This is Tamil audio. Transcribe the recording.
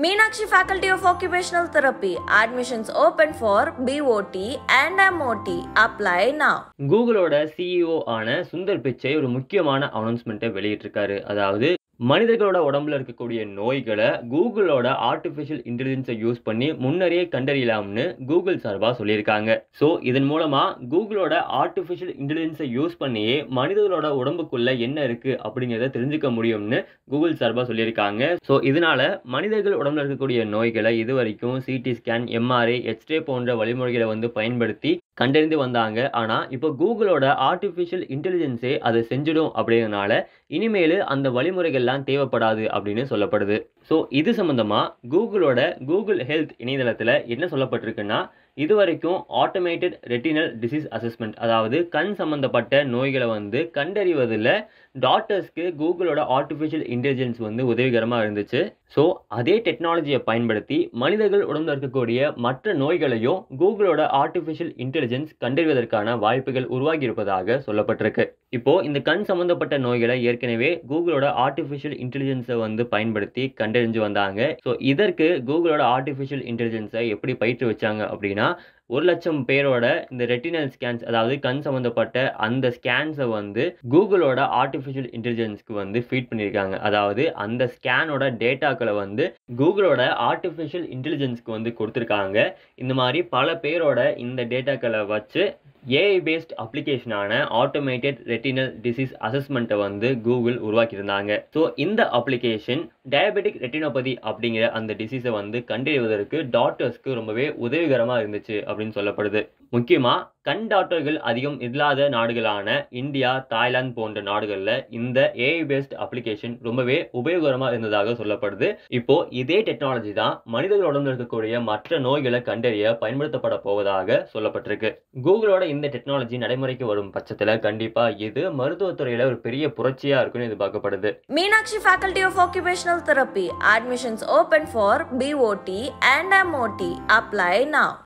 Meenakshi Faculty of Occupational Therapy. Admissions open for BOT and MOT. Apply now. கூகுளோட சிஇஓ ஆன சுந்தர் பிச்சை ஒரு முக்கியமான அனௌன்ஸ்மெண்ட்டை வெளியிட்டிருக்காரு அதாவது மனிதர்களோட உடம்புல இருக்கக்கூடிய நோய்களை கூகுளோட ஆர்டிஃபிஷியல் இன்டெலிஜென்ஸை யூஸ் பண்ணி முன்னரே கண்டறியலாம்னு கூகுள் சார்பாக சொல்லியிருக்காங்க ஸோ இதன் மூலமா கூகுளோட ஆர்டிஃபிஷியல் இன்டெலிஜென்ஸை யூஸ் பண்ணியே மனிதர்களோட உடம்புக்குள்ள என்ன இருக்கு அப்படிங்கிறத தெரிஞ்சுக்க முடியும்னு கூகுள் சார்பாக சொல்லியிருக்காங்க ஸோ இதனால மனிதர்கள் உடம்புல இருக்கக்கூடிய நோய்களை இது வரைக்கும் சிடி ஸ்கேன் எம்ஆர்ஐ எக்ஸ்ரே போன்ற வழிமுறைகளை வந்து பயன்படுத்தி கண்டறிந்து வந்தாங்க ஆனால் இப்போ கூகுளோட ஆர்டிஃபிஷியல் இன்டெலிஜென்ஸே அதை செஞ்சிடும் அப்படிங்கிறனால இனிமேல் அந்த வழிமுறைகள்லாம் தேவைப்படாது அப்படின்னு சொல்லப்படுது ஸோ இது சம்மந்தமாக கூகுளோட கூகுள் ஹெல்த் இணையதளத்தில் என்ன சொல்லப்பட்டிருக்குன்னா இது வரைக்கும் ஆட்டோமேட்டட் ரெட்டினல் டிசீஸ் அசஸ்மெண்ட் அதாவது கண் சம்மந்தப்பட்ட நோய்களை வந்து கண்டறிவதில் டாக்டர்ஸ்க்கு கூகுளோட ஆர்டிஃபிஷியல் இன்டெலிஜென்ஸ் வந்து உதவிகரமாக இருந்துச்சு ஸோ அதே டெக்னாலஜியை பயன்படுத்தி மனிதர்கள் உடம்புல இருக்கக்கூடிய மற்ற நோய்களையும் கூகுளோட ஆர்டிஃபிஷியல் இன்டெலிஜென்ஸ் கண்டறிவதற்கான வாய்ப்புகள் உருவாகி இருப்பதாக சொல்லப்பட்டிருக்கு இப்போ இந்த கண் சம்பந்தப்பட்ட நோய்களை ஏற்கனவே கூகுளோட ஆர்டிஃபிஷியல் இன்டெலிஜென்ஸை வந்து பயன்படுத்தி கண்டறிஞ்சு வந்தாங்க ஸோ இதற்கு கூகுளோட ஆர்டிஃபிஷியல் இன்டெலிஜென்ஸை எப்படி பயிற்று வச்சாங்க அப்படின்னா ஒரு லட்சம் பேரோட இந்த ரெட்டினல் ஸ்கேன்ஸ் அதாவது கண் சம்மந்தப்பட்ட அந்த ஸ்கேன்ஸை வந்து கூகுளோட ஆர்டிஃபிஷியல் இன்டெலிஜென்ஸ்க்கு வந்து ஃபீட் பண்ணியிருக்காங்க அதாவது அந்த ஸ்கேனோட டேட்டாக்களை வந்து கூகுளோட ஆர்டிஃபிஷியல் இன்டெலிஜென்ஸ்க்கு வந்து கொடுத்துருக்காங்க இந்த மாதிரி பல பேரோட இந்த டேட்டாக்களை வச்சு ஏஐ பேஸ்ட் அப்ளிகேஷனான ஆட்டோமேட்டட் ரெட்டினல் டிசீஸ் அசஸ்மெண்ட்டை வந்து கூகுள் உருவாக்கியிருந்தாங்க ஸோ இந்த அப்ளிகேஷன் டயபெட்டிக் ரெட்டினோபதி அப்படிங்கிற அந்த டிசீஸை வந்து கண்டறிவதற்கு டாக்டர்ஸ்க்கு ரொம்பவே உதவிகரமாக இருந்துச்சு அப்படின்னு சொல்லப்படுது முக்கியமாக கண் டாக்டர்கள் அதிகம் இல்லாத நாடுகளான இந்தியா தாய்லாந்து போன்ற நாடுகளில் இந்த ஏஐ பேஸ்ட் அப்ளிகேஷன் ரொம்பவே உபயோகரமாக இருந்ததாக சொல்லப்படுது இப்போ இதே டெக்னாலஜி தான் மனிதர்கள் உடம்புல இருக்கக்கூடிய மற்ற நோய்களை கண்டறிய பயன்படுத்தப்பட போவதாக சொல்லப்பட்டிருக்கு கூகுளோட இந்த டெக்னாலஜி நடைமுறைக்கு வரும் பட்சத்தில் கண்டிப்பாக இது மருத்துவத்துறையில் ஒரு பெரிய புரட்சியாக இருக்குன்னு எதிர்பார்க்கப்படுது Meenakshi Faculty of Occupational Therapy. Admissions open for BOT and MOT. Apply now.